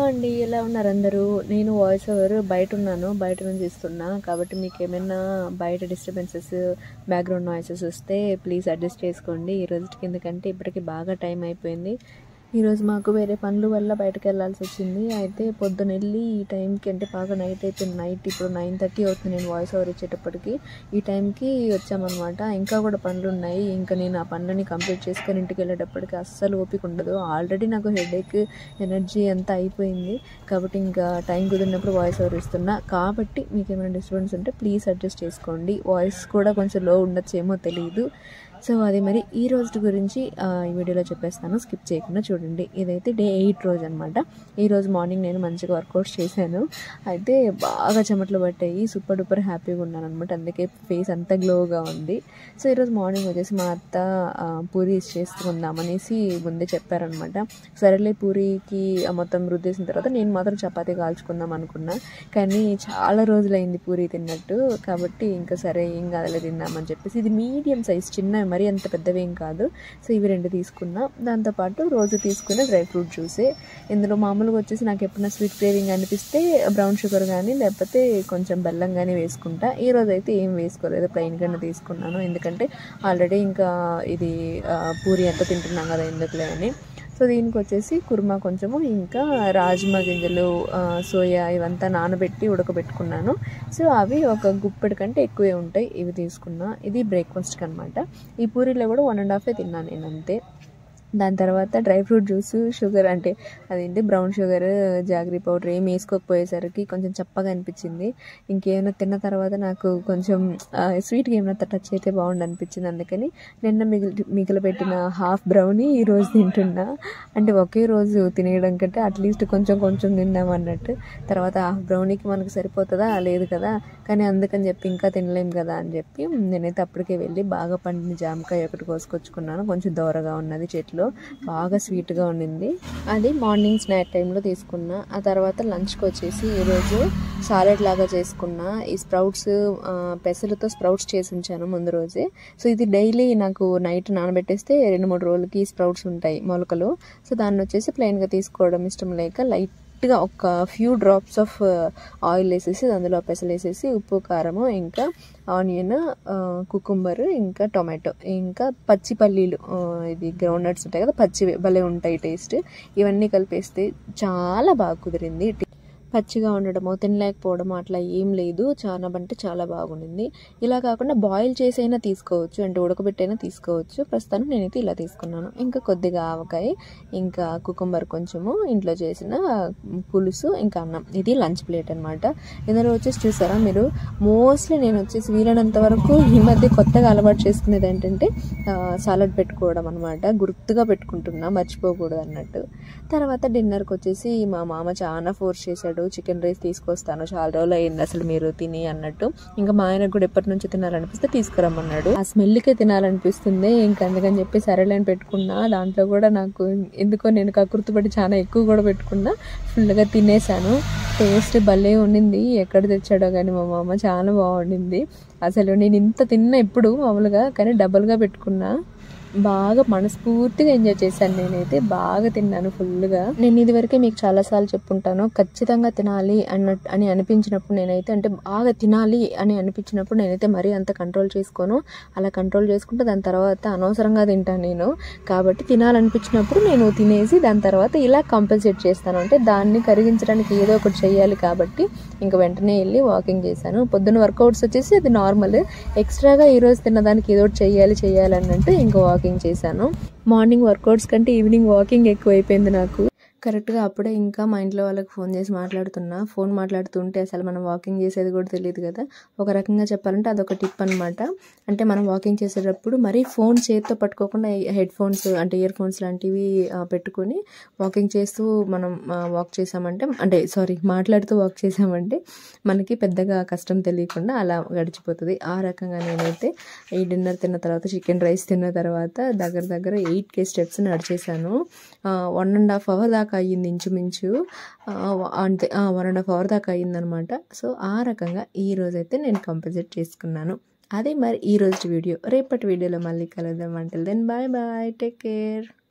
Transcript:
అండి ఎలా ఉన్నారు అందరూ నేను వాయిస్ ఓవర్ బయట ఉన్నాను బయట నుంచి ఇస్తున్నా కాబట్టి మీకు ఏమైనా బయట డిస్టర్బెన్సెస్ బ్యాక్గ్రౌండ్ నాయిసెస్ వస్తే ప్లీజ్ అడ్జస్ట్ చేసుకోండి ఈ రోజు కిందకంటే ఇప్పటికి బాగా టైం అయిపోయింది ఈరోజు మాకు వేరే పనుల వల్ల బయటకు వెళ్ళాల్సి వచ్చింది అయితే పొద్దున వెళ్ళి ఈ టైంకి అంటే బాగా నైట్ అయిపోయింది నైట్ ఇప్పుడు నైన్ థర్టీ అవుతుంది నేను వాయిస్ ఓవర్ ఇచ్చేటప్పటికి ఈ టైంకి వచ్చామన్నమాట ఇంకా కూడా పనులు ఉన్నాయి ఇంకా నేను ఆ పనులని కంప్లీట్ చేసుకొని ఇంటికి వెళ్ళేటప్పటికి అస్సలు ఓపిక ఉండదు ఆల్రెడీ నాకు హెడేక్ ఎనర్జీ అంతా అయిపోయింది కాబట్టి ఇంకా టైం కుదిరినప్పుడు వాయిస్ ఓవర్ ఇస్తున్నా కాబట్టి మీకు ఏమైనా డిస్టర్బెన్స్ ఉంటే ప్లీజ్ అడ్జస్ట్ చేసుకోండి వాయిస్ కూడా కొంచెం లో ఉండొచ్చేమో తెలియదు సో అది మరి ఈ రోజు గురించి ఆ, ఈ వీడియోలో చెప్పేస్తాను స్కిప్ చేయకుండా చూడండి ఇదైతే డే ఎయిట్ రోజు అనమాట ఈ రోజు మార్నింగ్ నేను మంచిగా వర్కౌట్స్ చేశాను అయితే బాగా చెమటలు పట్టాయి సూపర్ డూపర్ హ్యాపీగా ఉన్నాను అనమాట అందుకే ఫేస్ అంతా గ్లోగా ఉంది సో ఈరోజు మార్నింగ్ వచ్చేసి మా అత్త ఆ, పూరి చేసుకుందాం అనేసి ముందే చెప్పారనమాట సరేలే పూరికి ఆ మొత్తం రుద్దేసిన తర్వాత నేను మాత్రం చపాతీ కాల్చుకుందాం అనుకున్నా కానీ చాలా రోజులైంది పూరి తిన్నట్టు కాబట్టి ఇంకా సరే ఏం కాదులే తిందామని చెప్పేసి ఇది మీడియం సైజ్ చిన్న మరీ అంత పెద్దవి ఏం కాదు సో ఇవి రెండు తీసుకున్నా దాంతోపాటు రోజు తీసుకునే డ్రై ఫ్రూట్ జ్యూసే ఇందులో మామూలుగా వచ్చేసి నాకు ఎప్పుడైనా స్వీట్ క్రేవింగ్ అనిపిస్తే బ్రౌన్ షుగర్ కానీ లేకపోతే కొంచెం బెల్లం కానీ వేసుకుంటా ఈ రోజు అయితే ఏం వేసుకోలేదు ప్లెయిన్గానే తీసుకున్నాను ఎందుకంటే ఆల్రెడీ ఇంకా ఇది ఆ, పూరి అంతా తింటున్నాం కదా ఎందుకులే అని సో దీనికి వచ్చేసి కుర్మా కొంచెము ఇంకా రాజ్మా గింజలు ఆ, సోయా ఇవంతా నానబెట్టి ఉడకబెట్టుకున్నాను సో అవి ఒక గుప్పెడు కంటే ఎక్కువే ఉంటాయి ఇవి తీసుకున్నా ఇది బ్రేక్ఫాస్ట్కి అనమాట ఈ పూరీలో కూడా వన్ అండ్ హాఫే తిన్నాను నేను అంతే దాని తర్వాత డ్రై ఫ్రూట్ జ్యూస్ షుగర్ అంటే అదేంటి బ్రౌన్ షుగర్ జాగరీ పౌడర్ ఏం వేసుకోకపోయేసరికి కొంచెం చప్పగా అనిపించింది ఇంకేమైనా తిన్న తర్వాత నాకు కొంచెం స్వీట్గా ఏమైనా టచ్ అయితే బాగుండు అనిపించింది అందుకని నిన్న మిగిలి మిగిలిపెట్టిన హాఫ్ బ్రౌనీ ఈ రోజు తింటున్నా అంటే ఒకే రోజు తినేయడం కంటే అట్లీస్ట్ కొంచెం కొంచెం తిన్నాం అన్నట్టు తర్వాత హాఫ్ బ్రౌనీకి మనకు సరిపోతుందా లేదు కదా కానీ అందుకని చెప్పి ఇంకా తినలేం కదా అని చెప్పి నేనైతే అప్పటికే వెళ్ళి బాగా పండిన జామకాయ ఒకటి కోసుకొచ్చుకున్నాను కొంచెం దోరగా ఉన్నది చెట్లో బాగా స్వీట్గా ఉండింది అది మార్నింగ్ స్నాక్ టైంలో తీసుకున్నా ఆ తర్వాత లంచ్కి వచ్చేసి ఈరోజు సాలెడ్ లాగా చేసుకున్నా ఈ స్ప్రౌట్స్ పెసలతో స్ప్రౌట్స్ చేసి ఉంచాను ముందు రోజే సో ఇది డైలీ నాకు నైట్ నానబెట్టేస్తే రెండు మూడు రోజులకి స్ప్రౌట్స్ ఉంటాయి మొలకలు సో దాన్ని వచ్చేసి ప్లెయిన్గా తీసుకోవడం ఇష్టం లేక లైట్ లైట్గా ఒక ఫ్యూ డ్రాప్స్ ఆఫ్ ఆయిల్ వేసేసి అందులో పెసలు వేసేసి ఉప్పు కారము ఇంకా ఆనియన్ కుకుంబర్ ఇంకా టొమాటో ఇంకా పచ్చి పల్లీలు ఆ, ఇది గ్రౌండ్ నట్స్ ఉంటాయి కదా పచ్చి భలే ఉంటాయి టేస్ట్ ఇవన్నీ కలిపేస్తే చాలా బాగా కుదిరింది పచ్చిగా ఉండడము తినలేకపోవడము అట్లా ఏం లేదు చాలా అంటే చాలా బాగుండింది ఇలా కాకుండా బాయిల్ చేసైనా తీసుకోవచ్చు అంటే ఉడకబెట్టైనా తీసుకోవచ్చు ప్రస్తుతానికి నేనైతే ఇలా తీసుకున్నాను ఇంకా కొద్దిగా ఆవకాయ ఇంకా కుకుంబర్ కొంచెము ఇంట్లో చేసిన పులుసు ఇంకా అన్నం ఇది లంచ్ ప్లేట్ అనమాట ఇందులో వచ్చేసి చూసారా మీరు మోస్ట్లీ నేను వచ్చేసి వీలైనంత వరకు ఈ మధ్య కొత్తగా అలవాటు చేసుకునేది ఏంటంటే సాలడ్ పెట్టుకోవడం అనమాట గుర్తుగా పెట్టుకుంటున్నా మర్చిపోకూడదు అన్నట్టు తర్వాత డిన్నర్కి వచ్చేసి మా మామ చాలా ఫోర్స్ చేశాడు చికెన్ రైస్ తీసుకొస్తాను చాలా రోజులు అయింది అసలు మీరు తిని అన్నట్టు ఇంకా మా ఆయనకు కూడా ఎప్పటి నుంచి తినాలనిపిస్తే తీసుకురమ్మన్నాడు ఆ స్మెల్కే తినాలనిపిస్తుంది ఇంకా అందుకని చెప్పి సరేలేని పెట్టుకున్నా దాంట్లో కూడా నాకు ఎందుకో నేను కకృతిపడి చాలా ఎక్కువ కూడా పెట్టుకున్నా ఫుల్గా తినేసాను టేస్ట్ భలే ఉండింది ఎక్కడ తెచ్చాడో కానీ మా మామ చాలా బాగుండింది అసలు నేను ఇంత తిన్నా ఎప్పుడు మామూలుగా కానీ డబల్గా పెట్టుకున్నా బాగా మనస్ఫూర్తిగా ఎంజాయ్ చేశాను నేనైతే బాగా తిన్నాను ఫుల్గా నేను ఇదివరకే మీకు చాలాసార్లు చెప్పుంటాను ఖచ్చితంగా తినాలి అన్న అని అనిపించినప్పుడు నేనైతే అంటే బాగా తినాలి అని అనిపించినప్పుడు నేనైతే మరీ అంత కంట్రోల్ చేసుకోను అలా కంట్రోల్ చేసుకుంటే దాని తర్వాత అనవసరంగా తింటాను నేను కాబట్టి తినాలనిపించినప్పుడు నేను తినేసి దాని తర్వాత ఇలా కాంపెన్సేట్ చేస్తాను అంటే దాన్ని కరిగించడానికి ఏదో ఒకటి చేయాలి కాబట్టి ఇంకా వెంటనే వెళ్ళి వాకింగ్ చేశాను పొద్దున్న వర్కౌట్స్ వచ్చేసి అది నార్మల్ ఎక్స్ట్రాగా ఈరోజు తిన్నదానికి ఏదో ఒకటి చేయాలి చేయాలి అన్నట్టు ఇంకా వాకింగ్ చేశాను మార్నింగ్ వర్కౌట్స్ కంటే ఈవినింగ్ వాకింగ్ ఎక్కువ అయిపోయింది నాకు కరెక్ట్గా అప్పుడే ఇంకా మా ఇంట్లో వాళ్ళకి ఫోన్ చేసి మాట్లాడుతున్నా ఫోన్ మాట్లాడుతుంటే అసలు మనం వాకింగ్ చేసేది కూడా తెలియదు కదా ఒక రకంగా చెప్పాలంటే అదొక టిప్ అనమాట అంటే మనం వాకింగ్ చేసేటప్పుడు మరీ ఫోన్ చేతితో పట్టుకోకుండా హెడ్ ఫోన్స్ అంటే ఇయర్ ఫోన్స్ లాంటివి ఆ, పెట్టుకొని వాకింగ్ చేస్తూ మనం వాక్ చేసామంటే అంటే సారీ మాట్లాడుతూ వాక్ చేసామంటే మనకి పెద్దగా కష్టం తెలియకుండా అలా గడిచిపోతుంది ఆ రకంగా నేనైతే ఈ డిన్నర్ తిన్న తర్వాత చికెన్ రైస్ తిన్న తర్వాత దగ్గర దగ్గర ఎయిట్ కే స్టెప్స్ నడిచేసాను వన్ అండ్ హాఫ్ అవర్ దాకా అయ్యింది ఇంచుమించు ఆ, అంతే వన్ అండ్ హాఫ్ అవర్ దాకా అయ్యిందనమాట సో ఆ రకంగా ఈ రోజైతే నేను కంపల్సరీ చేసుకున్నాను అదే మరి ఈ రోజు వీడియో రేపటి వీడియోలో మళ్ళీ కలుద్దాం అంటే then bye bye take care